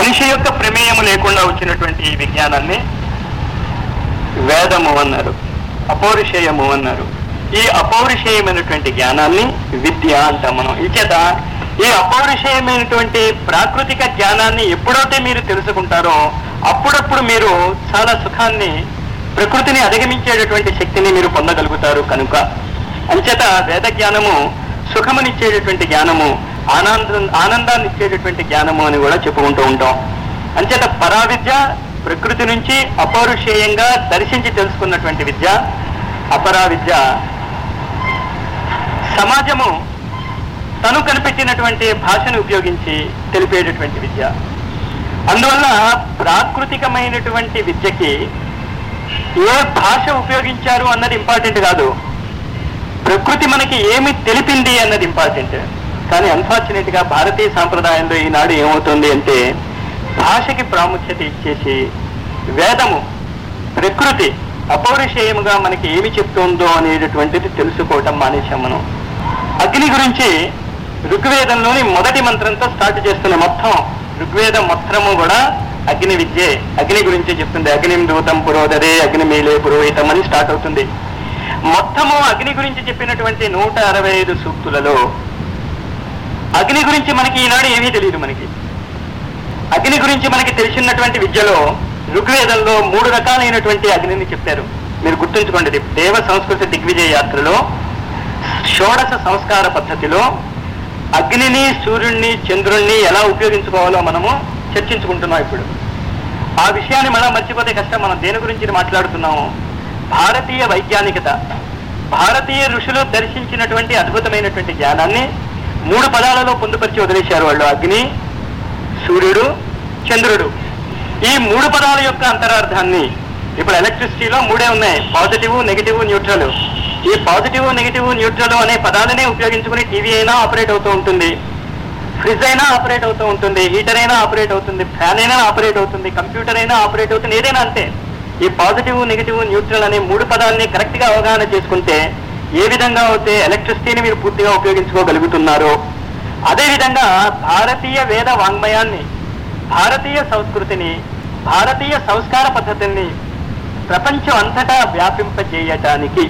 మనిషి యొక్క ప్రమేయము లేకుండా వచ్చినటువంటి ఈ విజ్ఞానాన్ని వేదము అన్నారు అపౌరుషేయము అన్నారు ఈ అపౌరుషేయమైనటువంటి జ్ఞానాన్ని విద్య అంటాం మనం ఇచేత ఈ అపౌరుషేయమైనటువంటి ప్రాకృతిక జ్ఞానాన్ని ఎప్పుడైతే మీరు తెలుసుకుంటారో అప్పుడప్పుడు మీరు చాలా సుఖాన్ని ప్రకృతిని అధిగమించేటటువంటి శక్తిని మీరు పొందగలుగుతారు కనుక అంచేత వేద జ్ఞానము సుఖమునిచ్చేటటువంటి జ్ఞానము ఆనందం ఆనందాన్ని ఇచ్చేటటువంటి జ్ఞానము అని కూడా చెప్పుకుంటూ ఉంటాం అంచేత పరావిద్య ప్రకృతి నుంచి అపౌరుషేయంగా దర్శించి తెలుసుకున్నటువంటి విద్య అపరా విద్య సమాజము తను కనిపెట్టినటువంటి భాషను ఉపయోగించి తెలిపేటటువంటి విద్య అందువల్ల ప్రాకృతికమైనటువంటి విద్యకి ఏ భాష ఉపయోగించారు అన్నది ఇంపార్టెంట్ కాదు ప్రకృతి మనకి ఏమి తెలిపింది అన్నది ఇంపార్టెంట్ కానీ అన్ఫార్చునేట్ గా భారతీయ సాంప్రదాయంలో ఈనాడు ఏమవుతుంది అంటే భాషకి ప్రాముఖ్యత ఇచ్చేసి వేదము ప్రకృతి అపౌరుషేయముగా మనకి ఏమి చెప్తుందో అనేటటువంటిది తెలుసుకోవటం మానేశాం మనం అగ్ని గురించి ఋగ్వేదంలోని మొదటి మంత్రంతో స్టార్ట్ చేస్తున్న మొత్తం ఋగ్వేదం మొత్తము కూడా అగ్ని విద్యే అగ్ని గురించి చెప్తుంది అగ్నిం దూతం పురోదరే అగ్ని మీలే పురోహితం అని స్టార్ట్ అవుతుంది మొత్తము అగ్ని గురించి చెప్పినటువంటి నూట అరవై ఐదు సూక్తులలో అగ్ని గురించి మనకి ఈనాడు ఏమీ తెలియదు మనకి అగ్ని గురించి మనకి తెలిసినటువంటి విద్యలో ఋగ్వేదంలో మూడు రకాలైనటువంటి అగ్నిని చెప్పారు మీరు గుర్తుంచుకోండి ఇది దేవ సంస్కృతి దిగ్విజయ యాత్రలో షోడశ సంస్కార పద్ధతిలో అగ్నిని సూర్యుడిని చంద్రుణ్ణి ఎలా ఉపయోగించుకోవాలో మనము చర్చించుకుంటున్నాం ఇప్పుడు ఆ విషయాన్ని మనం మర్చిపోతే కష్టం మనం దేని గురించి మాట్లాడుతున్నాము భారతీయ వైజ్ఞానికత భారతీయ ఋషులు దర్శించినటువంటి అద్భుతమైనటువంటి జ్ఞానాన్ని మూడు పదాలలో పొందుపరిచి వదిలేశారు వాళ్ళు అగ్ని సూర్యుడు చంద్రుడు ఈ మూడు పదాల యొక్క అంతరార్థాన్ని ఇప్పుడు ఎలక్ట్రిసిటీలో మూడే ఉన్నాయి పాజిటివ్ నెగిటివ్ న్యూట్రల్ ఈ పాజిటివ్ నెగిటివ్ న్యూట్రల్ అనే పదాలనే ఉపయోగించుకుని టీవీ అయినా ఆపరేట్ అవుతూ ఉంటుంది ఫ్రిడ్జ్ అయినా ఆపరేట్ అవుతూ ఉంటుంది హీటర్ అయినా ఆపరేట్ అవుతుంది ఫ్యాన్ అయినా ఆపరేట్ అవుతుంది కంప్యూటర్ అయినా ఆపరేట్ అవుతుంది ఏదైనా అంతే ఈ పాజిటివ్ నెగిటివ్ న్యూట్రల్ అనే మూడు పదాలని కరెక్ట్ గా అవగాహన చేసుకుంటే ఏ విధంగా అయితే ఎలక్ట్రిసిటీని మీరు పూర్తిగా ఉపయోగించుకోగలుగుతున్నారో అదే విధంగా భారతీయ వేద వాంగ్మయాన్ని భారతీయ సంస్కృతిని భారతీయ సంస్కార పద్ధతుల్ని ప్రపంచం అంతటా వ్యాపింపజేయటానికి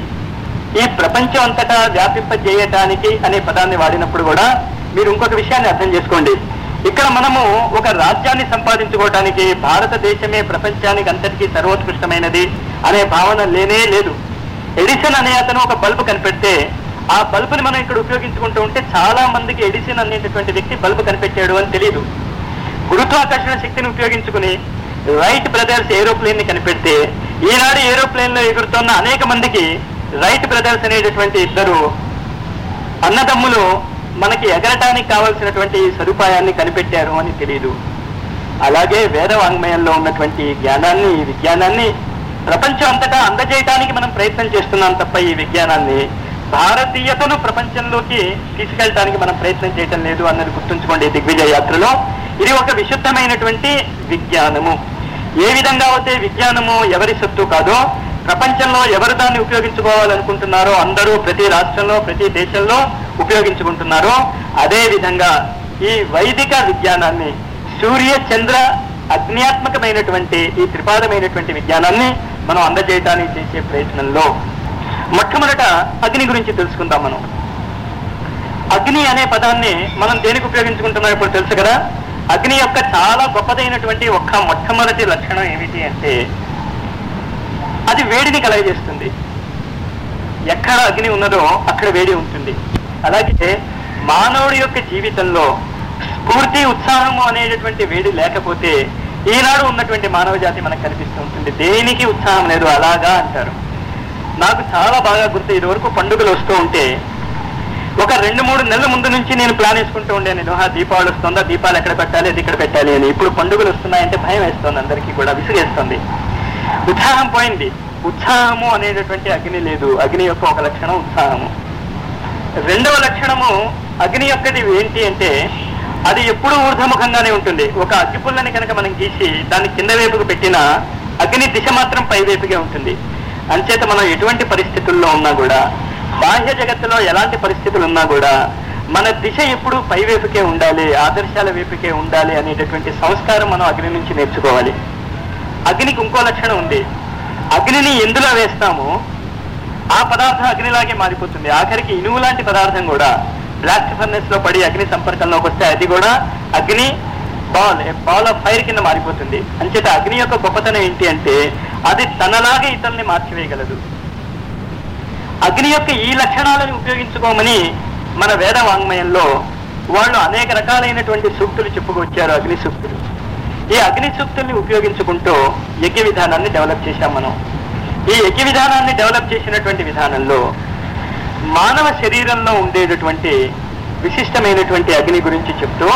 ఈ ప్రపంచం అంతటా వ్యాపింపజేయటానికి అనే పదాన్ని వాడినప్పుడు కూడా మీరు ఇంకొక విషయాన్ని అర్థం చేసుకోండి ఇక్కడ మనము ఒక రాజ్యాన్ని సంపాదించుకోవటానికి భారతదేశమే ప్రపంచానికి అంతటికీ సర్వోత్కృష్టమైనది అనే భావన లేనే లేదు ఎడిసన్ అనే అతను ఒక బల్బు కనిపెడితే ఆ బల్బుని మనం ఇక్కడ ఉపయోగించుకుంటూ ఉంటే చాలా మందికి ఎడిసన్ అనేటటువంటి వ్యక్తి బల్బు కనిపెట్టాడు అని తెలియదు గురుత్వాకర్షణ శక్తిని ఉపయోగించుకుని రైట్ బ్రదర్స్ ఏరోప్లేన్ ని కనిపెడితే ఈనాడు ఏరోప్లేన్ లో ఎగురుతున్న అనేక మందికి రైట్ బ్రదర్స్ అనేటటువంటి ఇద్దరు అన్నదమ్ములు మనకి ఎగరటానికి కావలసినటువంటి సదుపాయాన్ని కనిపెట్టారు అని తెలియదు అలాగే వేద వాంగ్మయంలో ఉన్నటువంటి ఈ జ్ఞానాన్ని ఈ విజ్ఞానాన్ని ప్రపంచం అంతటా అందజేయటానికి మనం ప్రయత్నం చేస్తున్నాం తప్ప ఈ విజ్ఞానాన్ని భారతీయతను ప్రపంచంలోకి తీసుకెళ్ళటానికి మనం ప్రయత్నం చేయటం లేదు అన్నది గుర్తుంచుకోండి ఈ దిగ్విజయ యాత్రలో ఇది ఒక విశుద్ధమైనటువంటి విజ్ఞానము ఏ విధంగా అయితే విజ్ఞానము ఎవరి సొత్తు కాదో ప్రపంచంలో ఎవరు దాన్ని ఉపయోగించుకోవాలనుకుంటున్నారో అందరూ ప్రతి రాష్ట్రంలో ప్రతి దేశంలో ఉపయోగించుకుంటున్నారో అదే విధంగా ఈ వైదిక విజ్ఞానాన్ని సూర్య చంద్ర అగ్నియాత్మకమైనటువంటి ఈ త్రిపాదమైనటువంటి విజ్ఞానాన్ని మనం అందజేయటానికి చేసే ప్రయత్నంలో మొట్టమొదట అగ్ని గురించి తెలుసుకుందాం మనం అగ్ని అనే పదాన్ని మనం దేనికి ఉపయోగించుకుంటున్నాం ఇప్పుడు తెలుసు కదా అగ్ని యొక్క చాలా గొప్పదైనటువంటి ఒక్క మొట్టమొదటి లక్షణం ఏమిటి అంటే అది వేడిని కలగజేస్తుంది ఎక్కడ అగ్ని ఉన్నదో అక్కడ వేడి ఉంటుంది అలాగే మానవుడి యొక్క జీవితంలో స్ఫూర్తి ఉత్సాహము అనేటటువంటి వేడి లేకపోతే ఈనాడు ఉన్నటువంటి మానవ జాతి మనకు కనిపిస్తూ ఉంటుంది దేనికి ఉత్సాహం లేదు అలాగా అంటారు నాకు చాలా బాగా గుర్తు ఇది వరకు పండుగలు వస్తూ ఉంటే ఒక రెండు మూడు నెలల ముందు నుంచి నేను ప్లాన్ వేసుకుంటూ ఉండే నేను ఆ దీపావళి వస్తుందా దీపాలు ఎక్కడ పెట్టాలి అది ఇక్కడ పెట్టాలి అని ఇప్పుడు పండుగలు వస్తున్నాయంటే భయం వేస్తుంది అందరికీ కూడా విసిగేస్తుంది ఉత్సాహం పోయింది ఉత్సాహము అనేటటువంటి అగ్ని లేదు అగ్ని యొక్క ఒక లక్షణం ఉత్సాహము రెండవ లక్షణము అగ్ని యొక్కది ఏంటి అంటే అది ఎప్పుడూ ఊర్ధముఖంగానే ఉంటుంది ఒక అగ్గిపుల్లని కనుక మనం గీసి దాన్ని కింద వైపుకు పెట్టినా అగ్ని దిశ మాత్రం పై వైపుగా ఉంటుంది అంచేత మనం ఎటువంటి పరిస్థితుల్లో ఉన్నా కూడా బాహ్య జగత్తులో ఎలాంటి పరిస్థితులు ఉన్నా కూడా మన దిశ ఎప్పుడు పై వైపుకే ఉండాలి ఆదర్శాల వైపుకే ఉండాలి అనేటటువంటి సంస్కారం మనం అగ్ని నుంచి నేర్చుకోవాలి అగ్నికి ఇంకో లక్షణం ఉంది అగ్నిని ఎందులో వేస్తామో ఆ పదార్థం అగ్నిలాగే మారిపోతుంది ఆఖరికి ఇనుము లాంటి పదార్థం కూడా బ్లాస్ట్ ఫర్నెస్ లో పడి అగ్ని సంపర్కంలోకి వస్తే అది కూడా అగ్ని బాల్ బాల్ ఆఫ్ ఫైర్ కింద మారిపోతుంది అంచేత అగ్ని యొక్క గొప్పతనం ఏంటి అంటే అది తనలాగే ఇతరుల్ని మార్చివేయగలదు అగ్ని యొక్క ఈ లక్షణాలను ఉపయోగించుకోమని మన వేద వాంగ్మయంలో వాళ్ళు అనేక రకాలైనటువంటి సూక్తులు చెప్పుకొచ్చారు అగ్ని సూక్తులు ఈ అగ్ని సూక్తుల్ని ఉపయోగించుకుంటూ యజ్ఞ విధానాన్ని డెవలప్ చేశాం మనం ఈ యజ్ఞ విధానాన్ని డెవలప్ చేసినటువంటి విధానంలో మానవ శరీరంలో ఉండేటటువంటి విశిష్టమైనటువంటి అగ్ని గురించి చెప్తూ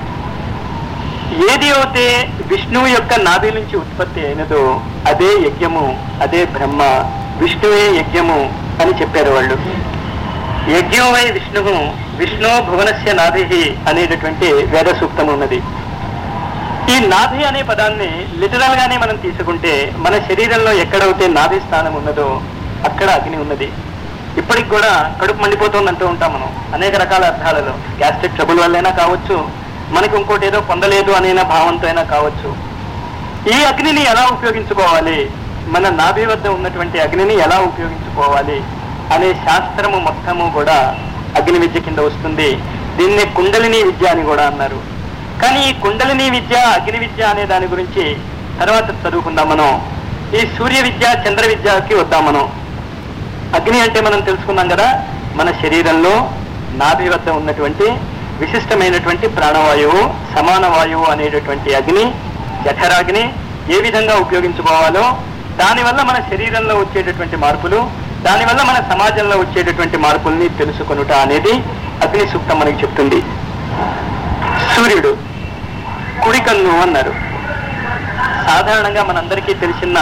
ఏది అయితే విష్ణువు యొక్క నాభి నుంచి ఉత్పత్తి అయినదో అదే యజ్ఞము అదే బ్రహ్మ విష్ణువే యజ్ఞము అని చెప్పారు వాళ్ళు యజ్ఞమై విష్ణువు విష్ణు భువనస్య నాభి అనేటటువంటి వేద సూక్తం ఉన్నది ఈ నాభి అనే పదాన్ని లిటరల్ గానే మనం తీసుకుంటే మన శరీరంలో ఎక్కడైతే నాభి స్థానం ఉన్నదో అక్కడ అగ్ని ఉన్నది ఇప్పటికి కూడా కడుపు మండిపోతుంది అంటూ ఉంటాం మనం అనేక రకాల అర్థాలలో గ్యాస్ట్రిక్ ట్రబుల్ వల్లైనా కావచ్చు మనకి ఇంకోటి ఏదో పొందలేదు అనే భావంతో అయినా కావచ్చు ఈ అగ్నిని ఎలా ఉపయోగించుకోవాలి మన నాభి వద్ద ఉన్నటువంటి అగ్నిని ఎలా ఉపయోగించుకోవాలి అనే శాస్త్రము మొత్తము కూడా అగ్ని విద్య కింద వస్తుంది దీన్ని కుండలిని విద్య అని కూడా అన్నారు కానీ ఈ కుండలిని విద్య అగ్ని విద్య అనే దాని గురించి తర్వాత చదువుకుందాం మనం ఈ సూర్య విద్య చంద్ర విద్యకి వద్దాం మనం అగ్ని అంటే మనం తెలుసుకున్నాం కదా మన శరీరంలో నాభి వద్ద ఉన్నటువంటి విశిష్టమైనటువంటి ప్రాణవాయువు సమాన వాయువు అనేటటువంటి అగ్ని జఠరాగ్ని ఏ విధంగా ఉపయోగించుకోవాలో దానివల్ల మన శరీరంలో వచ్చేటటువంటి మార్పులు దానివల్ల మన సమాజంలో వచ్చేటటువంటి మార్పుల్ని తెలుసుకొనుట అనేది అగ్ని సూక్తం మనకి చెప్తుంది సూర్యుడు కుడి కన్ను అన్నారు సాధారణంగా మనందరికీ తెలిసిన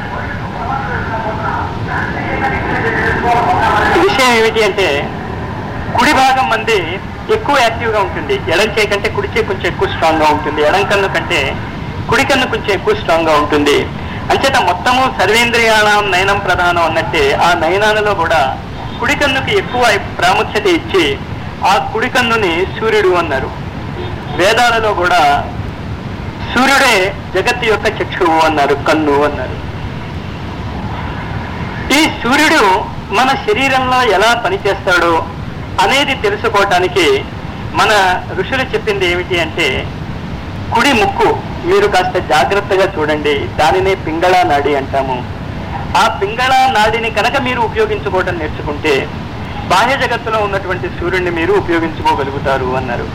విషయం ఏమిటి అంటే కుడి భాగం మంది ఎక్కువ యాక్టివ్ గా ఉంటుంది ఎడం చేయి కంటే కుడి చేయి కొంచెం ఎక్కువ స్ట్రాంగ్ గా ఉంటుంది ఎడం కన్ను కంటే కుడి కన్ను కొంచెం ఎక్కువ స్ట్రాంగ్ గా ఉంటుంది అంచేత మొత్తము సర్వేంద్రియాణం నయనం ప్రధానం అన్నట్టే ఆ నయనాలలో కూడా కుడి కన్నుకి ఎక్కువ ప్రాముఖ్యత ఇచ్చి ఆ కుడి కన్నుని సూర్యుడు అన్నారు వేదాలలో కూడా సూర్యుడే జగత్తు యొక్క చక్షువు అన్నారు కన్ను అన్నారు ఈ సూర్యుడు మన శరీరంలో ఎలా పనిచేస్తాడో అనేది తెలుసుకోవటానికి మన ఋషులు చెప్పింది ఏమిటి అంటే కుడి ముక్కు మీరు కాస్త జాగ్రత్తగా చూడండి దానినే పింగళా నాడి అంటాము ఆ పింగళా నాడిని కనుక మీరు ఉపయోగించుకోవటం నేర్చుకుంటే బాహ్య జగత్తులో ఉన్నటువంటి సూర్యుడిని మీరు ఉపయోగించుకోగలుగుతారు అన్నారు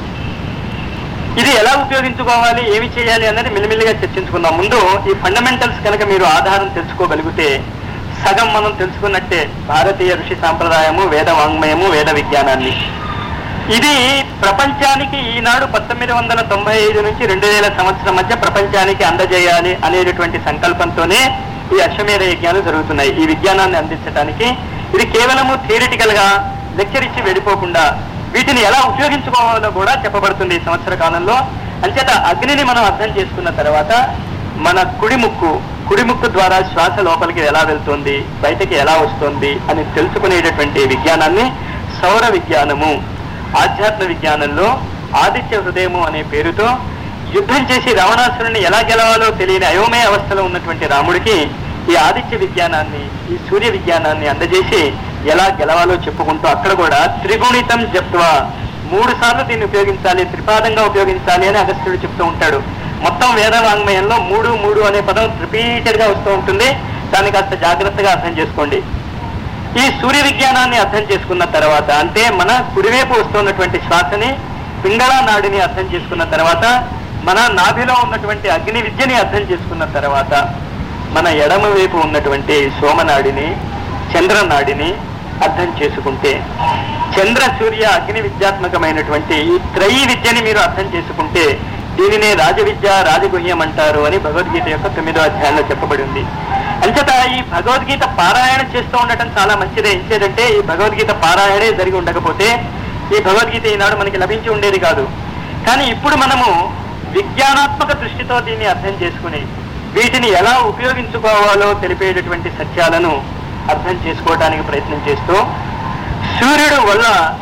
ఇది ఎలా ఉపయోగించుకోవాలి ఏమి చేయాలి అన్నది మెల్లిమెల్లిగా చర్చించుకుందాం ముందు ఈ ఫండమెంటల్స్ కనుక మీరు ఆధారం తెలుసుకోగలిగితే సగం మనం తెలుసుకున్నట్టే భారతీయ ఋషి సాంప్రదాయము వేద వాంగ్మయము వేద విజ్ఞానాన్ని ఇది ప్రపంచానికి ఈనాడు పంతొమ్మిది వందల తొంభై ఐదు నుంచి రెండు వేల సంవత్సరం మధ్య ప్రపంచానికి అందజేయాలి అనేటటువంటి సంకల్పంతోనే ఈ అశ్వమేధ యజ్ఞాలు జరుగుతున్నాయి ఈ విజ్ఞానాన్ని అందించడానికి ఇది కేవలము థియరిటికల్ గా లెక్చర్ ఇచ్చి వెళ్ళిపోకుండా వీటిని ఎలా ఉపయోగించుకోవాలో కూడా చెప్పబడుతుంది ఈ సంవత్సర కాలంలో అంచేత అగ్నిని మనం అర్థం చేసుకున్న తర్వాత మన కుడి ముక్కు కుడి ముక్కు ద్వారా శ్వాస లోపలికి ఎలా వెళ్తుంది బయటకి ఎలా వస్తుంది అని తెలుసుకునేటటువంటి విజ్ఞానాన్ని సౌర విజ్ఞానము ఆధ్యాత్మ విజ్ఞానంలో ఆదిత్య హృదయము అనే పేరుతో యుద్ధం చేసి రావణాసురుని ఎలా గెలవాలో తెలియని అయోమయ అవస్థలో ఉన్నటువంటి రాముడికి ఈ ఆదిత్య విజ్ఞానాన్ని ఈ సూర్య విజ్ఞానాన్ని అందజేసి ఎలా గెలవాలో చెప్పుకుంటూ అక్కడ కూడా త్రిగుణితం జప్వా మూడు సార్లు దీన్ని ఉపయోగించాలి త్రిపాదంగా ఉపయోగించాలి అని అగస్త్యుడు చెప్తూ ఉంటాడు మొత్తం వేద వాంగ్మయంలో మూడు మూడు అనే పదం రిపీటెడ్ గా వస్తూ ఉంటుంది దాన్ని కాస్త జాగ్రత్తగా అర్థం చేసుకోండి ఈ సూర్య విజ్ఞానాన్ని అర్థం చేసుకున్న తర్వాత అంటే మన కుడివైపు వస్తున్నటువంటి శ్వాసని పింగళ నాడిని అర్థం చేసుకున్న తర్వాత మన నాభిలో ఉన్నటువంటి అగ్ని విద్యని అర్థం చేసుకున్న తర్వాత మన ఎడమ వైపు ఉన్నటువంటి సోమనాడిని చంద్రనాడిని అర్థం చేసుకుంటే చంద్ర సూర్య అగ్ని విద్యాత్మకమైనటువంటి ఈ త్రయీ విద్యని మీరు అర్థం చేసుకుంటే దీనినే రాజవిద్య రాజగుహ్యం అంటారు అని భగవద్గీత యొక్క తొమ్మిదో అధ్యాయంలో చెప్పబడి ఉంది అంచేత ఈ భగవద్గీత పారాయణ చేస్తూ ఉండటం చాలా మంచిదే ఇచ్చేదంటే ఈ భగవద్గీత పారాయణే జరిగి ఉండకపోతే ఈ భగవద్గీత ఈనాడు మనకి లభించి ఉండేది కాదు కానీ ఇప్పుడు మనము విజ్ఞానాత్మక దృష్టితో దీన్ని అర్థం చేసుకుని వీటిని ఎలా ఉపయోగించుకోవాలో తెలిపేటటువంటి సత్యాలను అర్థం చేసుకోవడానికి ప్రయత్నం చేస్తూ సూర్యుడు వల్ల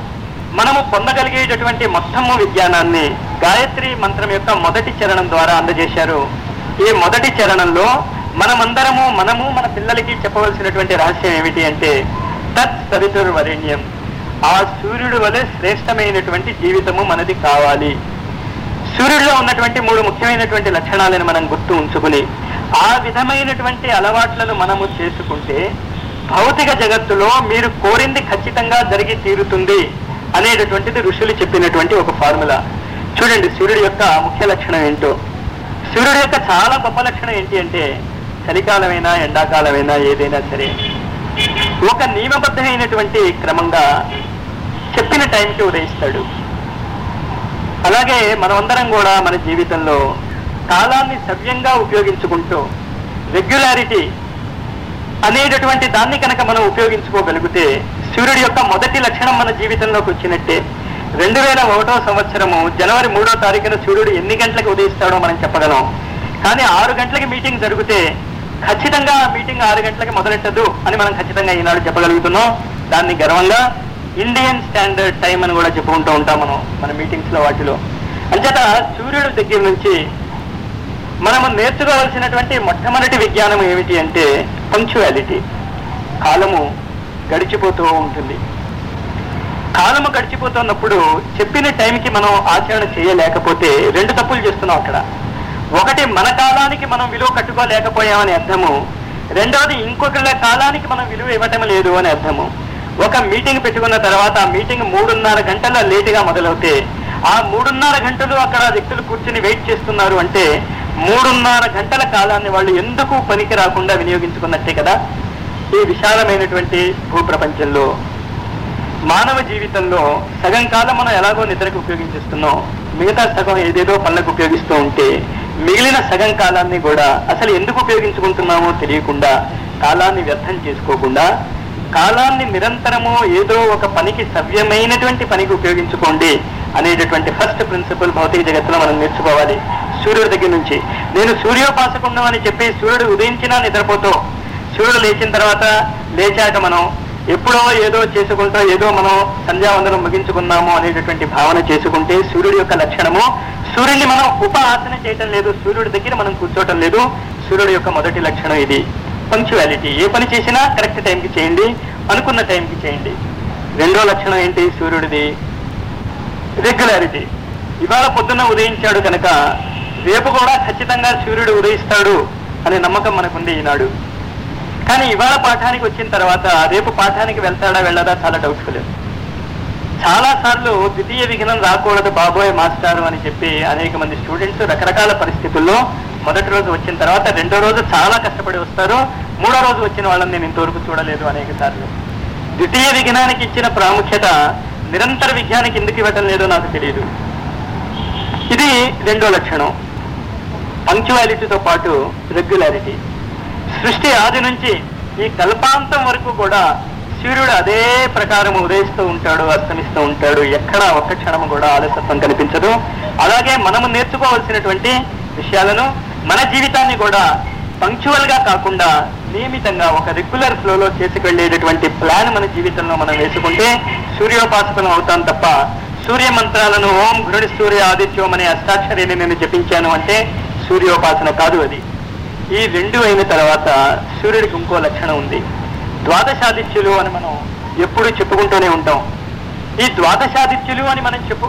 మనము పొందగలిగేటటువంటి మొత్తము విజ్ఞానాన్ని గాయత్రి మంత్రం యొక్క మొదటి చరణం ద్వారా అందజేశారు ఈ మొదటి చరణంలో మనమందరము మనము మన పిల్లలకి చెప్పవలసినటువంటి రహస్యం ఏమిటి అంటే తత్ సవితుర్వరేణ్యం ఆ సూర్యుడు వలె శ్రేష్టమైనటువంటి జీవితము మనది కావాలి సూర్యుడిలో ఉన్నటువంటి మూడు ముఖ్యమైనటువంటి లక్షణాలను మనం గుర్తు ఉంచుకుని ఆ విధమైనటువంటి అలవాట్లను మనము చేసుకుంటే భౌతిక జగత్తులో మీరు కోరింది ఖచ్చితంగా జరిగి తీరుతుంది అనేటటువంటిది ఋషులు చెప్పినటువంటి ఒక ఫార్ములా చూడండి సూర్యుడి యొక్క ముఖ్య లక్షణం ఏంటో సూర్యుడి యొక్క చాలా గొప్ప లక్షణం ఏంటి అంటే చలికాలమైనా ఎండాకాలమైనా ఏదైనా సరే ఒక నియమబద్ధమైనటువంటి క్రమంగా చెప్పిన టైంకి ఉదయిస్తాడు అలాగే మనమందరం కూడా మన జీవితంలో కాలాన్ని సవ్యంగా ఉపయోగించుకుంటూ రెగ్యులారిటీ అనేటటువంటి దాన్ని కనుక మనం ఉపయోగించుకోగలిగితే సూర్యుడి యొక్క మొదటి లక్షణం మన జీవితంలోకి వచ్చినట్టే రెండు వేల ఒకటో సంవత్సరము జనవరి మూడో తారీఖున సూర్యుడు ఎన్ని గంటలకు ఉదయిస్తాడో మనం చెప్పగలం కానీ ఆరు గంటలకి మీటింగ్ జరిగితే ఖచ్చితంగా ఆ మీటింగ్ ఆరు గంటలకి మొదలెట్టదు అని మనం ఖచ్చితంగా ఈనాడు చెప్పగలుగుతున్నాం దాన్ని గర్వంగా ఇండియన్ స్టాండర్డ్ టైం అని కూడా చెప్పుకుంటూ ఉంటాం మనం మన మీటింగ్స్ లో వాటిలో అంచేత సూర్యుడు దగ్గర నుంచి మనము నేర్చుకోవాల్సినటువంటి మొట్టమొదటి విజ్ఞానం ఏమిటి అంటే పంక్చువాలిటీ కాలము గడిచిపోతూ ఉంటుంది కాలము గడిచిపోతున్నప్పుడు చెప్పిన టైంకి మనం ఆచరణ చేయలేకపోతే రెండు తప్పులు చేస్తున్నాం అక్కడ ఒకటి మన కాలానికి మనం విలువ కట్టుకోలేకపోయామని అర్థము రెండవది ఇంకొకళ్ళ కాలానికి మనం విలువ ఇవ్వటం లేదు అని అర్థము ఒక మీటింగ్ పెట్టుకున్న తర్వాత ఆ మీటింగ్ మూడున్నర గంటల లేటుగా మొదలవుతే ఆ మూడున్నర గంటలు అక్కడ వ్యక్తులు కూర్చుని వెయిట్ చేస్తున్నారు అంటే మూడున్నర గంటల కాలాన్ని వాళ్ళు ఎందుకు పనికి రాకుండా వినియోగించుకున్నట్టే కదా ఈ విశాలమైనటువంటి భూప్రపంచంలో మానవ జీవితంలో సగం కాలం మనం ఎలాగో నిద్రకు ఉపయోగించేస్తున్నాం మిగతా సగం ఏదేదో పనులకు ఉపయోగిస్తూ ఉంటే మిగిలిన సగం కాలాన్ని కూడా అసలు ఎందుకు ఉపయోగించుకుంటున్నామో తెలియకుండా కాలాన్ని వ్యర్థం చేసుకోకుండా కాలాన్ని నిరంతరము ఏదో ఒక పనికి సవ్యమైనటువంటి పనికి ఉపయోగించుకోండి అనేటటువంటి ఫస్ట్ ప్రిన్సిపల్ భౌతిక జగత్తులో మనం నేర్చుకోవాలి సూర్యుడి దగ్గర నుంచి నేను సూర్యోపాసకుండం అని చెప్పి సూర్యుడు ఉదయించినా నిద్రపోతూ సూర్యుడు లేచిన తర్వాత లేచాక మనం ఎప్పుడో ఏదో చేసుకుంటూ ఏదో మనం సంధ్యావందనం ముగించుకున్నాము అనేటటువంటి భావన చేసుకుంటే సూర్యుడి యొక్క లక్షణము సూర్యుడిని మనం ఉప ఆసన చేయటం లేదు సూర్యుడి దగ్గర మనం కూర్చోవటం లేదు సూర్యుడి యొక్క మొదటి లక్షణం ఇది పంక్చువాలిటీ ఏ పని చేసినా కరెక్ట్ టైంకి చేయండి అనుకున్న టైంకి చేయండి రెండో లక్షణం ఏంటి సూర్యుడిది రెగ్యులారిటీ ఇవాళ పొద్దున్న ఉదయించాడు కనుక రేపు కూడా ఖచ్చితంగా సూర్యుడు ఉదయిస్తాడు అనే నమ్మకం మనకుంది ఈనాడు కానీ ఇవాళ పాఠానికి వచ్చిన తర్వాత రేపు పాఠానికి వెళ్తాడా వెళ్ళదా చాలా డౌట్ఫుల్ చాలా సార్లు ద్వితీయ విఘ్నం రాకూడదు బాబోయ్ మాస్టారు అని చెప్పి అనేక మంది స్టూడెంట్స్ రకరకాల పరిస్థితుల్లో మొదటి రోజు వచ్చిన తర్వాత రెండో రోజు చాలా కష్టపడి వస్తారు మూడో రోజు వచ్చిన వాళ్ళని నేను ఇంతవరకు చూడలేదు అనేక సార్లు ద్వితీయ విఘ్నానికి ఇచ్చిన ప్రాముఖ్యత నిరంతర విజ్ఞానికి ఎందుకు ఇవ్వటం లేదో నాకు తెలియదు ఇది రెండో లక్షణం పంక్చువాలిటీతో పాటు రెగ్యులారిటీ సృష్టి ఆది నుంచి ఈ కల్పాంతం వరకు కూడా సూర్యుడు అదే ప్రకారం ఉదయిస్తూ ఉంటాడు అస్తమిస్తూ ఉంటాడు ఎక్కడ ఒక్క క్షణం కూడా ఆలస్యత్వం కనిపించదు అలాగే మనము నేర్చుకోవాల్సినటువంటి విషయాలను మన జీవితాన్ని కూడా పంక్చువల్ గా కాకుండా నియమితంగా ఒక రెగ్యులర్ ఫ్లోలో చేసుకెళ్లేటటువంటి ప్లాన్ మన జీవితంలో మనం వేసుకుంటే సూర్యోపాసకం అవుతాం తప్ప సూర్య మంత్రాలను ఓం గృహి సూర్య ఆదిత్యం అనే అష్టాక్షరిని నేను జపించాను అంటే సూర్యోపాసన కాదు అది ఈ రెండు అయిన తర్వాత సూర్యుడికి ఇంకో లక్షణం ఉంది ద్వాదశాదిత్యులు అని మనం ఎప్పుడు చెప్పుకుంటూనే ఉంటాం ఈ ద్వాదశాదిత్యులు అని మనం చెప్పు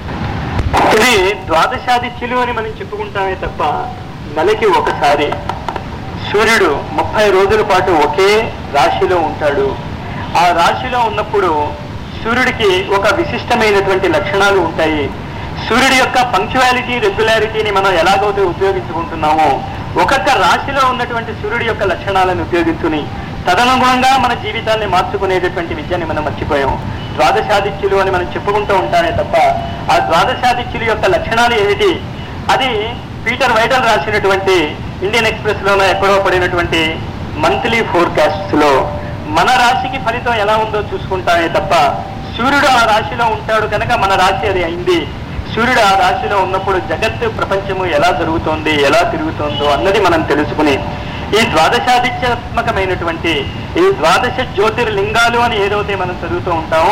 ఇది ద్వాదశాదిత్యులు అని మనం చెప్పుకుంటామే తప్ప నెలకి ఒకసారి సూర్యుడు ముప్పై రోజుల పాటు ఒకే రాశిలో ఉంటాడు ఆ రాశిలో ఉన్నప్పుడు సూర్యుడికి ఒక విశిష్టమైనటువంటి లక్షణాలు ఉంటాయి సూర్యుడి యొక్క పంక్చువాలిటీ రెగ్యులారిటీని మనం ఎలాగైతే ఉపయోగించుకుంటున్నామో ఒక్కొక్క రాశిలో ఉన్నటువంటి సూర్యుడి యొక్క లక్షణాలను ఉపయోగించుకుని తదనుగుణంగా మన జీవితాన్ని మార్చుకునేటటువంటి విద్యని మనం మర్చిపోయాం ద్వాదశాదిత్యులు అని మనం చెప్పుకుంటూ ఉంటామే తప్ప ఆ ద్వాదశాదిత్యుల యొక్క లక్షణాలు ఏమిటి అది పీటర్ వైడల్ రాసినటువంటి ఇండియన్ ఎక్స్ప్రెస్ లోనో ఎక్కడో పడినటువంటి మంత్లీ ఫోర్కాస్ట్స్ లో మన రాశికి ఫలితం ఎలా ఉందో చూసుకుంటామే తప్ప సూర్యుడు ఆ రాశిలో ఉంటాడు కనుక మన రాశి అది అయింది సూర్యుడు ఆ రాశిలో ఉన్నప్పుడు జగత్తు ప్రపంచము ఎలా జరుగుతోంది ఎలా తిరుగుతోందో అన్నది మనం తెలుసుకుని ఈ ద్వాదశాదిత్యాత్మకమైనటువంటి ఈ ద్వాదశ జ్యోతిర్లింగాలు అని ఏదైతే మనం చదువుతూ ఉంటామో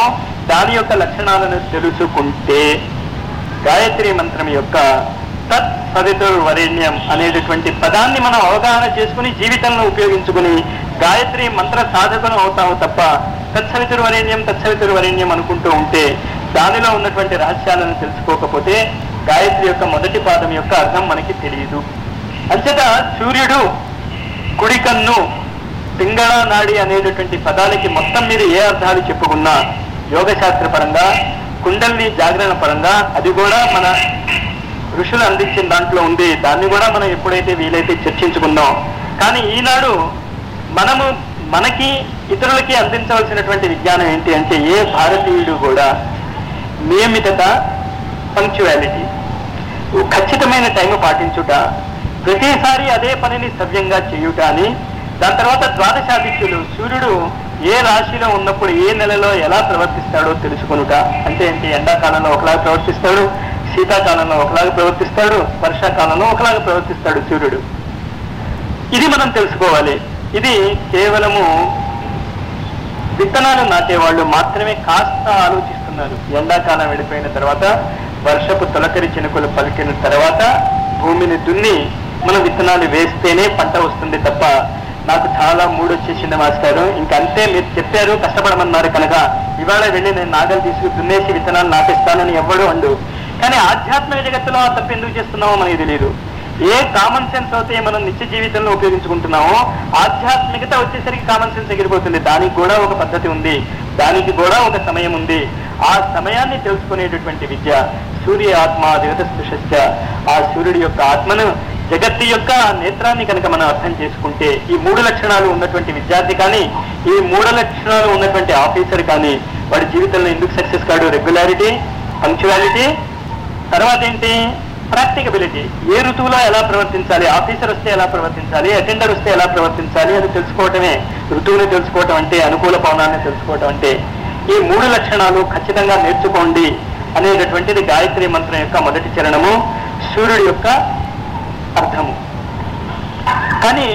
దాని యొక్క లక్షణాలను తెలుసుకుంటే గాయత్రి మంత్రం యొక్క తత్ సవితుర్ వరేణ్యం అనేటటువంటి పదాన్ని మనం అవగాహన చేసుకుని జీవితంలో ఉపయోగించుకుని గాయత్రి మంత్ర సాధకులు అవుతాము తప్ప తత్సవితుర్ వరేణ్యం తత్సవితుర్ వరేణ్యం అనుకుంటూ ఉంటే దానిలో ఉన్నటువంటి రహస్యాలను తెలుసుకోకపోతే గాయత్రి యొక్క మొదటి పాదం యొక్క అర్థం మనకి తెలియదు అంచేత సూర్యుడు కుడి కన్ను పింగళ నాడి అనేటటువంటి పదాలకి మొత్తం మీద ఏ అర్థాలు చెప్పుకున్నా యోగశాస్త్ర పరంగా కుండల్ని జాగరణ పరంగా అది కూడా మన ఋషులు అందించిన దాంట్లో ఉంది దాన్ని కూడా మనం ఎప్పుడైతే వీలైతే చర్చించుకుందాం కానీ ఈనాడు మనము మనకి ఇతరులకి అందించవలసినటువంటి విజ్ఞానం ఏంటి అంటే ఏ భారతీయుడు కూడా నియమితత పంక్చువాలిటీ ఖచ్చితమైన టైం పాటించుట ప్రతిసారి అదే పనిని సవ్యంగా చేయుట అని దాని తర్వాత ద్వాదశాదిత్యులు సూర్యుడు ఏ రాశిలో ఉన్నప్పుడు ఏ నెలలో ఎలా ప్రవర్తిస్తాడో తెలుసుకొనుట అంటే ఏంటి ఎండాకాలంలో ఒకలాగా ప్రవర్తిస్తాడు శీతాకాలంలో ఒకలాగా ప్రవర్తిస్తాడు వర్షాకాలంలో ఒకలాగా ప్రవర్తిస్తాడు సూర్యుడు ఇది మనం తెలుసుకోవాలి ఇది కేవలము విత్తనాలు నాటేవాళ్ళు మాత్రమే కాస్త ఆలోచిస్తున్నారు ఎండాకాలం వెళ్ళిపోయిన తర్వాత వర్షపు తొలకరి చినుకులు పలికిన తర్వాత భూమిని దున్ని మనం విత్తనాలు వేస్తేనే పంట వస్తుంది తప్ప నాకు చాలా మూడు వచ్చేసింది మాస్టారు ఇంకంతే మీరు చెప్పారు కష్టపడమన్నారు కనుక ఇవాళ వెళ్ళి నేను నాగలు తీసుకు దున్నేసి విత్తనాలు నాటిస్తానని ఎవ్వడు అండు కానీ ఆధ్యాత్మిక జగత్తులో ఆ తప్పు ఎందుకు చేస్తున్నామో మనకి తెలియదు ఏ కామన్ సెన్స్ అయితే మనం నిత్య జీవితంలో ఉపయోగించుకుంటున్నామో ఆధ్యాత్మికత వచ్చేసరికి కామన్ సెన్స్ ఎగిరిపోతుంది దానికి కూడా ఒక పద్ధతి ఉంది దానికి కూడా ఒక సమయం ఉంది ఆ సమయాన్ని తెలుసుకునేటటువంటి విద్య సూర్య ఆత్మ దేవత స్పృశస్య ఆ సూర్యుడి యొక్క ఆత్మను జగత్తు యొక్క నేత్రాన్ని కనుక మనం అర్థం చేసుకుంటే ఈ మూడు లక్షణాలు ఉన్నటువంటి విద్యార్థి కానీ ఈ మూడు లక్షణాలు ఉన్నటువంటి ఆఫీసర్ కానీ వాడి జీవితంలో ఎందుకు సక్సెస్ కాడు రెగ్యులారిటీ పంక్చువాలిటీ తర్వాత ఏంటి ప్రాక్టికబిలిటీ ఏ ఋతువులో ఎలా ప్రవర్తించాలి ఆఫీసర్ వస్తే ఎలా ప్రవర్తించాలి అటెండర్ వస్తే ఎలా ప్రవర్తించాలి అని తెలుసుకోవటమే ఋతువుని తెలుసుకోవటం అంటే అనుకూల పవనాన్ని తెలుసుకోవటం అంటే ఈ మూడు లక్షణాలు ఖచ్చితంగా నేర్చుకోండి అనేటటువంటిది గాయత్రి మంత్రం యొక్క మొదటి చరణము సూర్యుడి యొక్క అర్థము కానీ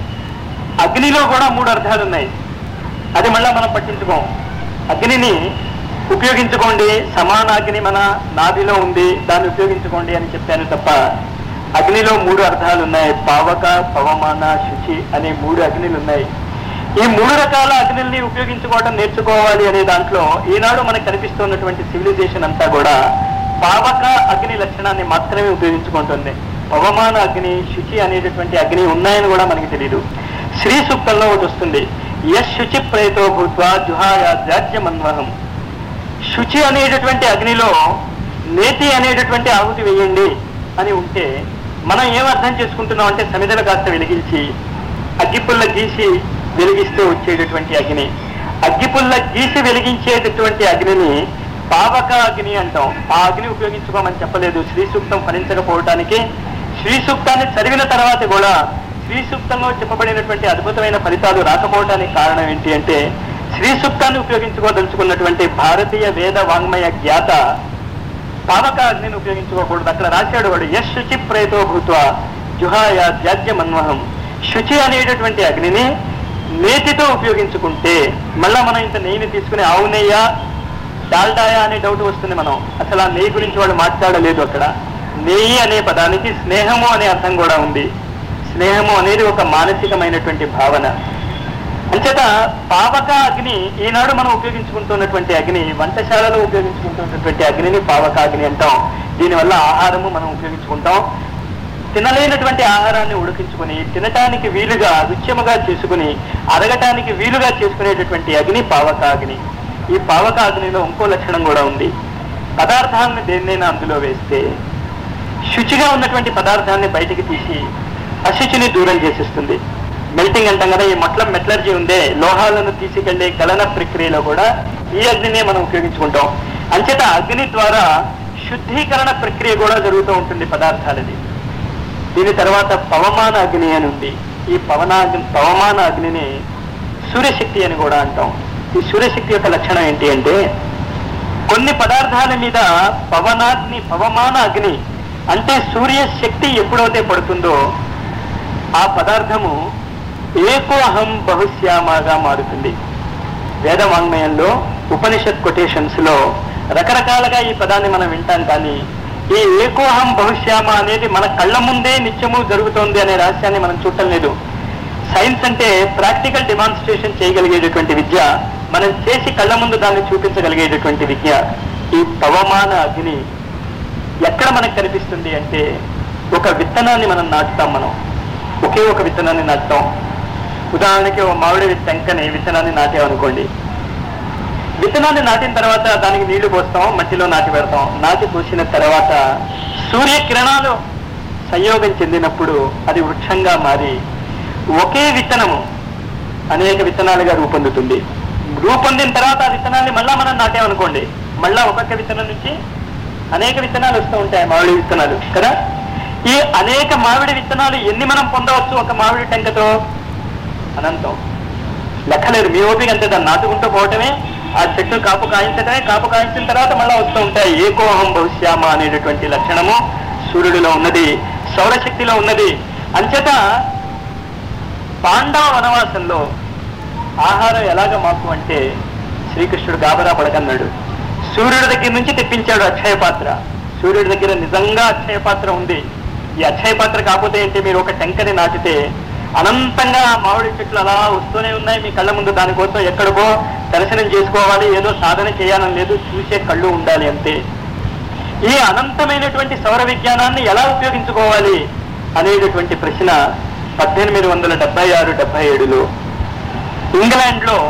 అగ్నిలో కూడా మూడు అర్థాలు ఉన్నాయి అది మళ్ళా మనం పట్టించుకోం అగ్నిని ఉపయోగించుకోండి సమాన అగ్ని మన నాభిలో ఉంది దాన్ని ఉపయోగించుకోండి అని చెప్పాను తప్ప అగ్నిలో మూడు అర్థాలు ఉన్నాయి పావక పవమాన శుచి అనే మూడు అగ్నిలు ఉన్నాయి ఈ మూడు రకాల అగ్నిల్ని ఉపయోగించుకోవడం నేర్చుకోవాలి అనే దాంట్లో ఈనాడు మనకు కనిపిస్తున్నటువంటి సివిలైజేషన్ అంతా కూడా పావక అగ్ని లక్షణాన్ని మాత్రమే ఉపయోగించుకుంటుంది పవమాన అగ్ని శుచి అనేటటువంటి అగ్ని ఉన్నాయని కూడా మనకి తెలియదు శ్రీ సూక్తంలో ఒకటి వస్తుంది యశ్ శుచి ప్రేతో భూత్వ జుహాయ జాజ్యమన్వహం శుచి అనేటటువంటి అగ్నిలో నేతి అనేటటువంటి ఆహుతి వేయండి అని ఉంటే మనం ఏం అర్థం చేసుకుంటున్నాం అంటే సమిధలు కాస్త వెలిగించి అగ్గిపుల్ల గీసి వెలిగిస్తూ వచ్చేటటువంటి అగ్ని అగ్గిపుల్ల గీసి వెలిగించేటటువంటి అగ్నిని పావక అగ్ని అంటాం ఆ అగ్ని ఉపయోగించుకోమని చెప్పలేదు శ్రీ సూక్తం ఫలించకపోవటానికి శ్రీ సూక్తాన్ని చదివిన తర్వాత కూడా శ్రీ సూక్తంలో చెప్పబడినటువంటి అద్భుతమైన ఫలితాలు రాకపోవటానికి కారణం ఏంటి అంటే శ్రీ సూక్తాన్ని ఉపయోగించుకోదలుచుకున్నటువంటి భారతీయ వేద వాంగ్మయ జ్ఞాత పావక అగ్నిని ఉపయోగించుకోకూడదు అక్కడ రాశాడు వాడు యశ్ శుచి ప్రేతో భూత్వ జుహాయ త్యాజ్య మన్వహం శుచి అనేటటువంటి అగ్నిని నేతితో ఉపయోగించుకుంటే మళ్ళా మనం ఇంత నెయ్యిని తీసుకుని ఆవు నెయ్య డాల్డాయా అనే డౌట్ వస్తుంది మనం అసలు ఆ నెయ్యి గురించి వాళ్ళు మాట్లాడలేదు అక్కడ నెయ్యి అనే పదానికి స్నేహము అనే అర్థం కూడా ఉంది స్నేహము అనేది ఒక మానసికమైనటువంటి భావన అంచేత పావక అగ్ని ఈనాడు మనం ఉపయోగించుకుంటున్నటువంటి అగ్ని వంటశాలలో ఉపయోగించుకుంటున్నటువంటి అగ్నిని పావక అగ్ని అంటాం దీనివల్ల ఆహారము మనం ఉపయోగించుకుంటాం తినలేనటువంటి ఆహారాన్ని ఉడికించుకుని తినటానికి వీలుగా రుచ్యముగా చేసుకుని అరగటానికి వీలుగా చేసుకునేటటువంటి అగ్ని పావక అగ్ని ఈ పావక అగ్నిలో ఇంకో లక్షణం కూడా ఉంది పదార్థాలను దేన్నైనా అందులో వేస్తే శుచిగా ఉన్నటువంటి పదార్థాన్ని బయటికి తీసి అశుచిని దూరం చేసేస్తుంది మెల్టింగ్ అంటాం కదా ఈ మొట్ల మెటలర్జీ ఉందే లోహాలను తీసుకెళ్లే గలన ప్రక్రియలో కూడా ఈ అగ్నినే మనం ఉపయోగించుకుంటాం అంచేత అగ్ని ద్వారా శుద్ధీకరణ ప్రక్రియ కూడా జరుగుతూ ఉంటుంది పదార్థాలది దీని తర్వాత పవమాన అగ్ని అని ఉంది ఈ పవన పవమాన అగ్నిని సూర్యశక్తి అని కూడా అంటాం ఈ సూర్యశక్తి యొక్క లక్షణం ఏంటి అంటే కొన్ని పదార్థాల మీద పవనాగ్ని పవమాన అగ్ని అంటే సూర్యశక్తి ఎప్పుడైతే పడుతుందో ఆ పదార్థము ఏకోహం బహుశ్యామగా మారుతుంది వేద వాంగ్మయంలో ఉపనిషత్ కొటేషన్స్ లో రకరకాలుగా ఈ పదాన్ని మనం వింటాం కానీ ఈ ఏకోహం భవిష్యామ అనేది మన కళ్ళ ముందే నిత్యము జరుగుతోంది అనే రహస్యాన్ని మనం చూడటం లేదు సైన్స్ అంటే ప్రాక్టికల్ డిమాన్స్ట్రేషన్ చేయగలిగేటటువంటి విద్య మనం చేసి కళ్ళ ముందు దాన్ని చూపించగలిగేటటువంటి విద్య ఈ పవమాన అగ్ని ఎక్కడ మనకు కనిపిస్తుంది అంటే ఒక విత్తనాన్ని మనం నాటుతాం మనం ఒకే ఒక విత్తనాన్ని నాటుతాం ఉదాహరణకి ఒక మామిడి టెంకని విత్తనాన్ని నాటామనుకోండి విత్తనాన్ని నాటిన తర్వాత దానికి నీళ్లు పోస్తాం మట్టిలో నాటి పెడతాం నాటి పోసిన తర్వాత సూర్యకిరణాలు సంయోగం చెందినప్పుడు అది వృక్షంగా మారి ఒకే విత్తనము అనేక విత్తనాలుగా రూపొందుతుంది రూపొందిన తర్వాత ఆ విత్తనాన్ని మళ్ళా మనం నాటామనుకోండి మళ్ళా ఒక్కొక్క విత్తనం నుంచి అనేక విత్తనాలు వస్తూ ఉంటాయి మామిడి విత్తనాలు కదా ఈ అనేక మామిడి విత్తనాలు ఎన్ని మనం పొందవచ్చు ఒక మామిడి టెంకతో అనంతం లెక్కలేదు మీ ఓపిక అంతే దాన్ని నాటుకుంటూ పోవటమే ఆ చెట్టు కాపు కాయించటమే కాపు కాయించిన తర్వాత మళ్ళీ వస్తూ ఉంటాయి ఏకోహం భవిష్యామ అనేటటువంటి లక్షణము సూర్యుడిలో ఉన్నది సౌరశక్తిలో ఉన్నది అంచేత పాండవ వనవాసంలో ఆహారం ఎలాగ మాకు అంటే శ్రీకృష్ణుడు గాబరా పడకన్నాడు సూర్యుడి దగ్గర నుంచి తెప్పించాడు అక్షయ పాత్ర సూర్యుడి దగ్గర నిజంగా అక్షయ పాత్ర ఉంది ఈ అక్షయ పాత్ర కాకపోతే ఏంటి మీరు ఒక టెంకని నాటితే అనంతంగా ఆ మామిడి చెట్లు అలా వస్తూనే ఉన్నాయి మీ కళ్ళ ముందు దానికోసం ఎక్కడికో దర్శనం చేసుకోవాలి ఏదో సాధన చేయాలని లేదు చూసే కళ్ళు ఉండాలి అంతే ఈ అనంతమైనటువంటి సౌర విజ్ఞానాన్ని ఎలా ఉపయోగించుకోవాలి అనేటటువంటి ప్రశ్న పద్దెనిమిది వందల డెబ్బై ఆరు డెబ్బై ఏడులో ఇంగ్లాండ్ లో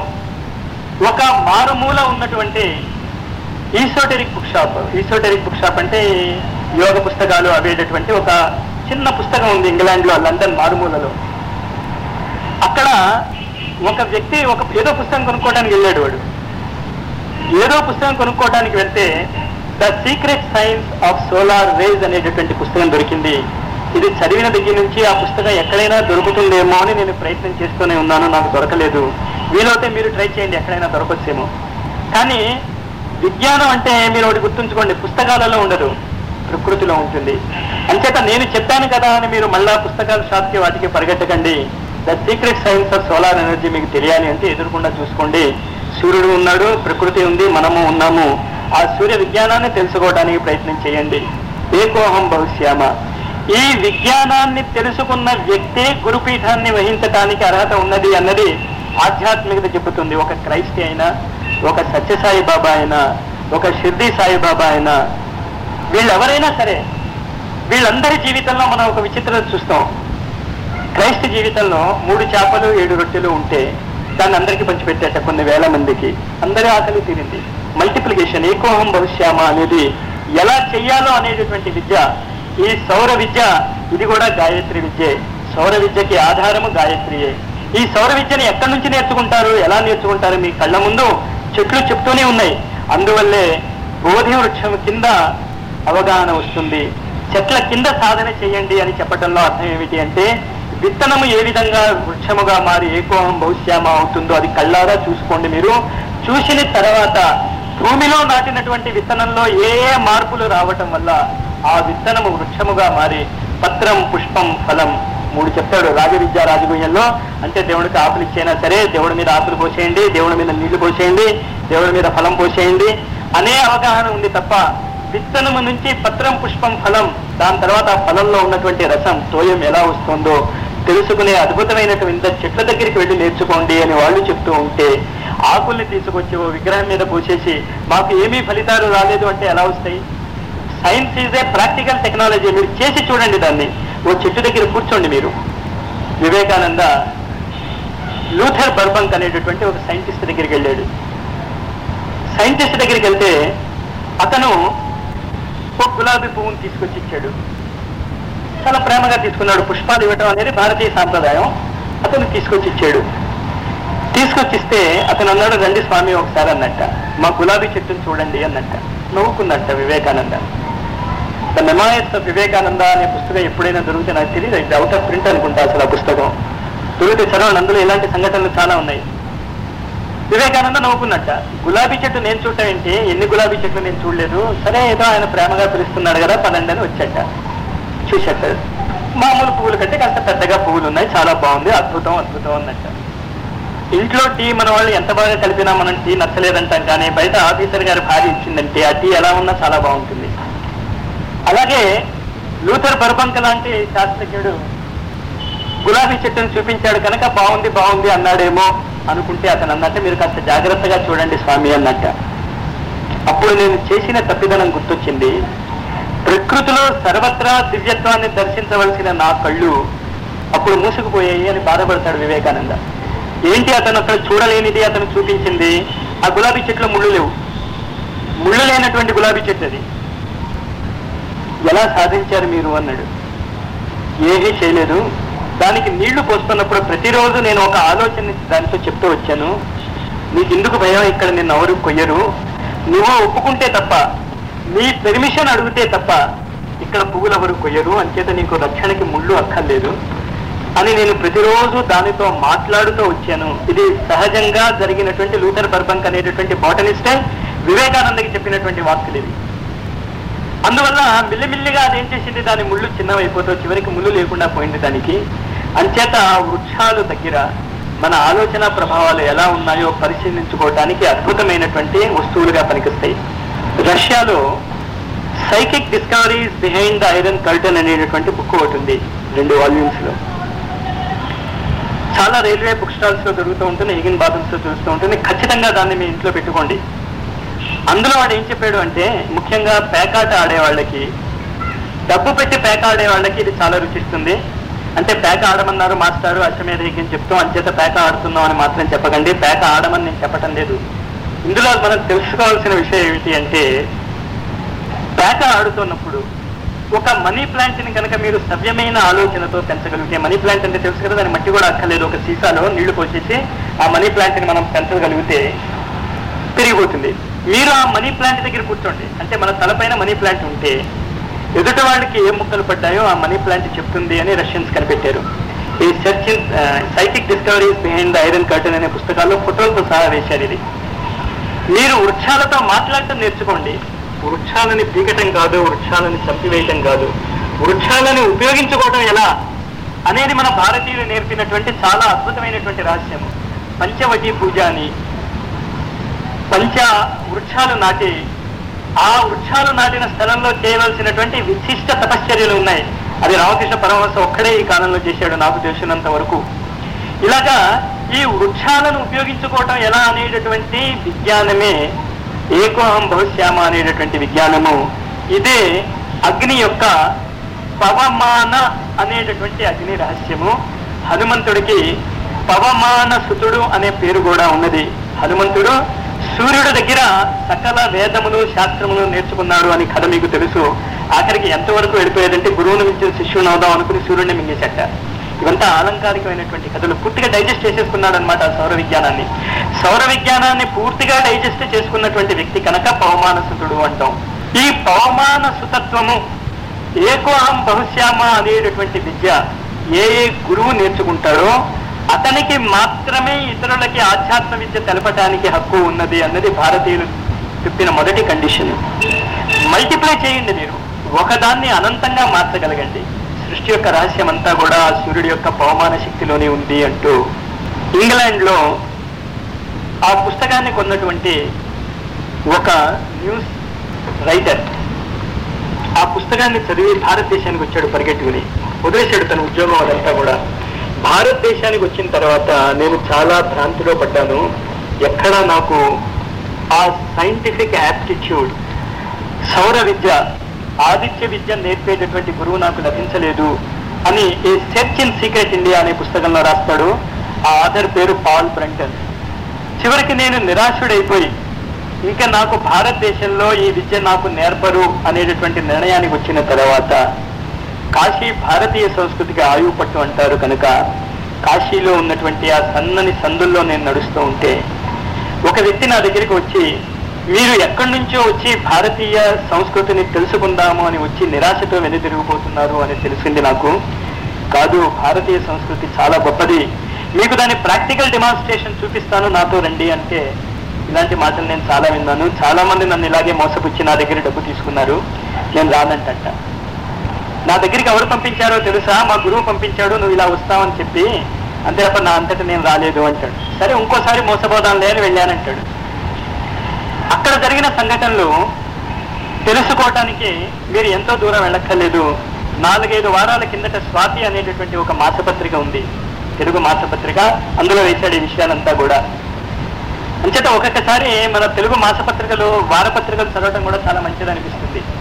ఒక మారుమూల ఉన్నటువంటి esoteric book shop esoteric book shop అంటే యోగ పుస్తకాలు అవేటటువంటి ఒక చిన్న పుస్తకం ఉంది ఇంగ్లాండ్ లో లండన్ మారుమూలలో అక్కడ ఒక వ్యక్తి ఒక ఏదో పుస్తకం కొనుక్కోవడానికి వెళ్ళాడు వాడు ఏదో పుస్తకం కొనుక్కోవడానికి వెళ్తే the secret science of solar rays అనేటటువంటి పుస్తకం దొరికింది ఇది చదివిన దగ్గర నుంచి ఆ పుస్తకం ఎక్కడైనా దొరుకుతుందేమో అని నేను ప్రయత్నం చేస్తూనే ఉన్నాను నాకు దొరకలేదు వీలైతే మీరు ట్రై చేయండి ఎక్కడైనా దొరకొచ్చేమో కానీ విజ్ఞానం అంటే మీరు ఒకటి గుర్తుంచుకోండి పుస్తకాలలో ఉండదు ప్రకృతిలో ఉంటుంది అంచేత నేను చెప్పాను కదా అని మీరు మళ్ళా పుస్తకాల షాప్కి వాటికి పరిగెట్టకండి the secret science of solar energy మీకు తెలియాలి అంటే ఎదురుకుండా చూసుకోండి సూర్యుడు ఉన్నాడు ప్రకృతి ఉంది మనము ఉన్నాము ఆ సూర్య విజ్ఞానాన్ని తెలుసుకోవడానికి ప్రయత్నం చేయండి ఏకోహం భవిష్యామ ఈ విజ్ఞానాన్ని తెలుసుకున్న వ్యక్తే గురుపీఠాన్ని వహించటానికి అర్హత ఉన్నది అన్నది ఆధ్యాత్మికత చెబుతుంది ఒక క్రైస్టి అయినా ఒక సత్యసాయి బాబా అయినా ఒక షిర్డీ సాయిబాబా అయినా వీళ్ళెవరైనా సరే వీళ్ళందరి జీవితంలో మనం ఒక విచిత్రత చూస్తాం క్రైస్త జీవితంలో మూడు చేపలు ఏడు రొట్టెలు ఉంటే దాన్ని అందరికీ పంచిపెట్టాట కొన్ని వేల మందికి అందరి ఆకలి తీరింది మల్టిప్లికేషన్ ఏకోహం భవిష్యామ అనేది ఎలా చెయ్యాలో అనేటటువంటి విద్య ఈ సౌర విద్య ఇది కూడా గాయత్రి విద్యే సౌర విద్యకి ఆధారము గాయత్రియే ఈ సౌర విద్యని ఎక్కడి నుంచి నేర్చుకుంటారు ఎలా నేర్చుకుంటారు మీ కళ్ళ ముందు చెట్లు చెప్తూనే ఉన్నాయి అందువల్లే బోధి వృక్షం కింద అవగాహన వస్తుంది చెట్ల కింద సాధన చేయండి అని చెప్పడంలో అర్థం ఏమిటి అంటే విత్తనము ఏ విధంగా వృక్షముగా మారి ఏకోహం భవిష్యామ అవుతుందో అది కళ్ళారా చూసుకోండి మీరు చూసిన తర్వాత భూమిలో నాటినటువంటి విత్తనంలో ఏ ఏ మార్పులు రావటం వల్ల ఆ విత్తనము వృక్షముగా మారి పత్రం పుష్పం ఫలం మూడు చెప్తాడు రాజవిద్య రాజగుహ్యంలో అంటే దేవుడికి ఆకులు ఇచ్చైనా సరే దేవుడి మీద ఆకులు పోసేయండి దేవుడి మీద నీళ్లు పోసేయండి దేవుడి మీద ఫలం పోసేయండి అనే అవగాహన ఉంది తప్ప విత్తనము నుంచి పత్రం పుష్పం ఫలం దాని తర్వాత ఆ ఫలంలో ఉన్నటువంటి రసం తోయం ఎలా వస్తుందో తెలుసుకునే అద్భుతమైనటువంటి చెట్ల దగ్గరికి వెళ్ళి నేర్చుకోండి అని వాళ్ళు చెప్తూ ఉంటే ఆకుల్ని తీసుకొచ్చి ఓ విగ్రహం మీద పోసేసి మాకు ఏమీ ఫలితాలు రాలేదు అంటే ఎలా వస్తాయి science is a practical technology మీరు చేసి చూడండి దాన్ని ఓ చెట్టు దగ్గర కూర్చోండి మీరు వివేకానంద లూథర్ బర్బంక్ అనేటటువంటి ఒక సైంటిస్ట్ దగ్గరికి వెళ్ళాడు సైంటిస్ట్ దగ్గరికి వెళ్తే అతను ఒక గులాబీ పువ్వును తీసుకొచ్చి ఇచ్చాడు చాలా ప్రేమగా తీసుకున్నాడు పుష్పాలు ఇవ్వటం అనేది భారతీయ సాంప్రదాయం అతను తీసుకొచ్చి ఇచ్చాడు తీసుకొచ్చిస్తే అతను అన్నాడు రండి స్వామి ఒకసారి అన్నట్ట మా గులాబీ చెట్టును చూడండి అన్నట్ట నవ్వుకున్నట్ట Vivekananda the memoirs of Vivekananda అనే పుస్తకం ఎప్పుడైనా దొరికితే నాకు తెలియదు ఇది అవుట్ ఆఫ్ ప్రింట్ అనుకుంటా అసలు ఆ పుస్తకం దొరికితే చదవండి అందులో ఇలాంటి సంఘటనలు చాలా ఉన్నాయి వివేకానంద నవ్వుకున్నట్ట గులాబీ చెట్టు నేను చూడటం ఏంటి ఎన్ని గులాబీ చెట్లు నేను చూడలేదు సరే ఏదో ఆయన ప్రేమగా పిలుస్తున్నాడు కదా పదండి అని వచ్చాట చూసేట మామూలు పువ్వుల కంటే కాస్త పెద్దగా పువ్వులు ఉన్నాయి చాలా బాగుంది అద్భుతం అద్భుతం అన్నట్ట ఇంట్లో టీ మన వాళ్ళు ఎంత బాగా కలిపినా మనం టీ నచ్చలేదంటాం కానీ బయట ఆఫీసర్ గారి భార్య ఇచ్చిందంటే ఆ టీ ఎలా ఉన్నా చాలా బాగుంటుంది అలాగే లూథర్ బర్బంక లాంటి శాస్త్రజ్ఞుడు గులాబీ చెట్టును చూపించాడు కనుక బాగుంది బాగుంది అన్నాడేమో అనుకుంటే అతను అన్నట్టు మీరు కాస్త జాగ్రత్తగా చూడండి స్వామి అన్నట్ట అప్పుడు నేను చేసిన తప్పిదనం గుర్తొచ్చింది ప్రకృతిలో సర్వత్రా దివ్యత్వాన్ని దర్శించవలసిన నా కళ్ళు అప్పుడు మూసుకుపోయాయి అని బాధపడతాడు వివేకానంద ఏంటి అతను అక్కడ చూడలేనిది అతను చూపించింది ఆ గులాబీ చెట్లు ముళ్ళు లేవు ముళ్ళు లేనటువంటి గులాబీ చెట్టు అది ఎలా సాధించారు మీరు అన్నాడు ఏమీ చేయలేదు దానికి నీళ్లు పోస్తున్నప్పుడు ప్రతిరోజు నేను ఒక ఆలోచన దానితో చెప్తూ వచ్చాను నీకు ఎందుకు భయం ఇక్కడ నిన్ను ఎవరు కొయ్యరు నువ్వు ఒప్పుకుంటే తప్ప నీ పెర్మిషన్ అడిగితే తప్ప ఇక్కడ పువ్వులు ఎవరు కొయ్యరు అంచేత నీకు రక్షణకి ముళ్ళు అక్కర్లేదు అని నేను ప్రతిరోజు దానితో మాట్లాడుతూ వచ్చాను ఇది సహజంగా జరిగినటువంటి లూథర్ బర్బంక్ అనేటటువంటి బాటనిస్టే వివేకానందకి చెప్పినటువంటి వాక్కులు ఇవి అందువల్ల మిల్లిమిల్లిగా అదేం చేసింది దాని ముళ్ళు చిన్నవైపోతూ చివరికి ముళ్ళు లేకుండా పోయింది దానికి అంచేత వృక్షాలు దగ్గర మన ఆలోచన ప్రభావాలు ఎలా ఉన్నాయో పరిశీలించుకోవడానికి అద్భుతమైనటువంటి వస్తువులుగా పనికిస్తాయి రష్యాలో psychic discoveries behind the iron curtain అనేటటువంటి బుక్ ఒకటి ఉంది రెండు వాల్యూమ్స్ లో చాలా రైల్వే బుక్ స్టాల్స్ లో దొరుకుతూ ఉంటుంది ఎగిన్ బాదమ్స్ లో చూస్తూ ఉంటుంది ఖచ్చితంగా దాన్ని మీ ఇంట్లో పెట్టుకోండి అందులో వాడు ఏం చెప్పాడు అంటే ముఖ్యంగా పేకాట ఆడే వాళ్ళకి డబ్బు పెట్టి పేక ఆడే వాళ్ళకి ఇది చాలా రుచిస్తుంది అంటే పేక ఆడమన్నారు మాస్టారు అశ్వమేధ యజ్ఞం చెప్తూ అంచేత పేక ఆడుతున్నాం అని మాత్రం చెప్పకండి పేక ఆడమని నేను చెప్పటం లేదు ఇందులో మనం తెలుసుకోవాల్సిన విషయం ఏమిటి అంటే పేక ఆడుతున్నప్పుడు ఒక మనీ ప్లాంట్ ని కనుక మీరు సవ్యమైన ఆలోచనతో పెంచగలిగితే మనీ ప్లాంట్ అంటే తెలుసు కదా దాని మట్టి కూడా అక్కర్లేదు ఒక సీసాలో నీళ్లు పోసేసి ఆ మనీ ప్లాంట్ ని మనం పెంచగలిగితే పెరిగిపోతుంది మీరు ఆ మనీ ప్లాంట్ దగ్గర కూర్చోండి అంటే మన తలపైన మనీ ప్లాంట్ ఉంటే ఎదుటి వాళ్ళకి ఏ ముక్కలు పడ్డాయో ఆ మనీ ప్లాంట్ చెప్తుంది అని రష్యన్స్ కనిపెట్టారు ఈ search psychic discoveries behind the iron curtain అనే పుస్తకాల్లో ఫోటోలతో సహా వేశారు ఇది మీరు వృక్షాలతో మాట్లాడటం నేర్చుకోండి వృక్షాలని పీకటం కాదు వృక్షాలని చంపివేయటం కాదు వృక్షాలని ఉపయోగించుకోవటం ఎలా అనేది మన భారతీయులు నేర్పినటువంటి చాలా అద్భుతమైనటువంటి రహస్యము పంచవటి పూజ అని పంచ వృక్షాలు నాటి ఆ వృక్షాలు నాటిన స్థలంలో చేయవలసినటువంటి విశిష్ట తపశ్చర్యలు ఉన్నాయి అది రామకృష్ణ పరమహంస ఒక్కడే ఈ కాలంలో చేశాడు నాకు తెలిసినంత వరకు ఇలాగా ఈ వృక్షాలను ఉపయోగించుకోవటం ఎలా అనేటటువంటి విజ్ఞానమే ఏకోహం బహుశ్యామ అనేటటువంటి విజ్ఞానము ఇదే అగ్ని యొక్క పవమాన అనేటటువంటి అగ్ని రహస్యము హనుమంతుడికి పవమాన సుతుడు అనే పేరు కూడా ఉన్నది హనుమంతుడు సూర్యుడి దగ్గర సకల వేదములు శాస్త్రములు నేర్చుకున్నాడు అని కథ మీకు తెలుసు ఆఖరికి ఎంతవరకు వెళ్ళిపోయేదంటే గురువును మించిన శిష్యుని అవుదాం అనుకుని సూర్యుడిని మింగేశాట ఇవంతా ఆలంకారికమైనటువంటి కథలు పూర్తిగా డైజెస్ట్ చేసేసుకున్నాడు అనమాట సౌర విజ్ఞానాన్ని సౌర విజ్ఞానాన్ని పూర్తిగా డైజెస్ట్ చేసుకున్నటువంటి వ్యక్తి కనుక పవమానసుతుడు అంటాం ఈ పవమాన సుతత్వము ఏకోహం బహుశ్యామ అనేటటువంటి విద్య ఏ ఏ గురువు నేర్చుకుంటాడో అతనికి మాత్రమే ఇతరులకి ఆధ్యాత్మ విద్య తెలపటానికి హక్కు ఉన్నది అన్నది భారతీయులు చెప్పిన మొదటి కండిషన్ మల్టిప్లై చేయండి మీరు ఒకదాన్ని అనంతంగా మార్చగలగండి సృష్టి యొక్క రహస్యం అంతా కూడా ఆ సూర్యుడి యొక్క పవమాన శక్తిలోనే ఉంది అంటూ ఇంగ్లాండ్ లో ఆ పుస్తకాన్ని కొన్నటువంటి ఒక న్యూస్ రైటర్ ఆ పుస్తకాన్ని చదివి భారతదేశానికి వచ్చాడు పరిగెట్టుకుని వదిలేశాడు తన ఉద్యోగం అదంతా కూడా భారతదేశానికి వచ్చిన తర్వాత నేను చాలా భ్రాంతిలో పడ్డాను ఎక్కడ నాకు ఆ సైంటిఫిక్ యాప్టిట్యూడ్ సౌర విద్య ఆదిత్య విద్య నేర్పేటటువంటి గురువు నాకు లభించలేదు అని ఈ సెర్చ్ ఇన్ సీక్రెట్ ఇండియా అనే పుస్తకంలో రాస్తాడు ఆ ఆధర్ పేరు పాల్ బ్రంటన్ చివరికి నేను నిరాశుడైపోయి ఇంకా నాకు భారతదేశంలో ఈ విద్య నాకు నేర్పరు అనేటటువంటి నిర్ణయానికి వచ్చిన తర్వాత కాశీ భారతీయ సంస్కృతికి ఆయువు పట్టు అంటారు కనుక కాశీలో ఉన్నటువంటి ఆ సన్నని సందుల్లో నేను నడుస్తూ ఉంటే ఒక వ్యక్తి నా దగ్గరికి వచ్చి మీరు ఎక్కడి నుంచో వచ్చి భారతీయ సంస్కృతిని తెలుసుకుందాము అని వచ్చి నిరాశతో వెనుదిరిగిపోతున్నారు అని తెలిసింది నాకు కాదు భారతీయ సంస్కృతి చాలా గొప్పది మీకు దాని ప్రాక్టికల్ డెమాన్స్ట్రేషన్ చూపిస్తాను నాతో రండి అంటే ఇలాంటి మాటలు నేను చాలా విన్నాను చాలా మంది నన్ను ఇలాగే మోసపుచ్చి నా దగ్గర డబ్బు తీసుకున్నారు నేను రానంటంట నా దగ్గరికి ఎవరు పంపించారో తెలుసా మా గురువు పంపించాడు నువ్వు ఇలా వస్తావని చెప్పి అంతే తప్ప నా అంతటా నేను రాలేదు అంటాడు సరే ఇంకోసారి మోసపోదాం లేని వెళ్ళానంటాడు అక్కడ జరిగిన సంఘటనలు తెలుసుకోవటానికి మీరు ఎంతో దూరం వెళ్ళక్కర్లేదు నాలుగైదు వారాల కిందట స్వాతి అనేటటువంటి ఒక మాసపత్రిక ఉంది తెలుగు మాసపత్రిక అందులో వేశాడు ఈ విషయాలంతా కూడా అంచేత ఒక్కొక్కసారి మన తెలుగు మాసపత్రికలు వారపత్రికలు చదవటం కూడా చాలా మంచిది అనిపిస్తుంది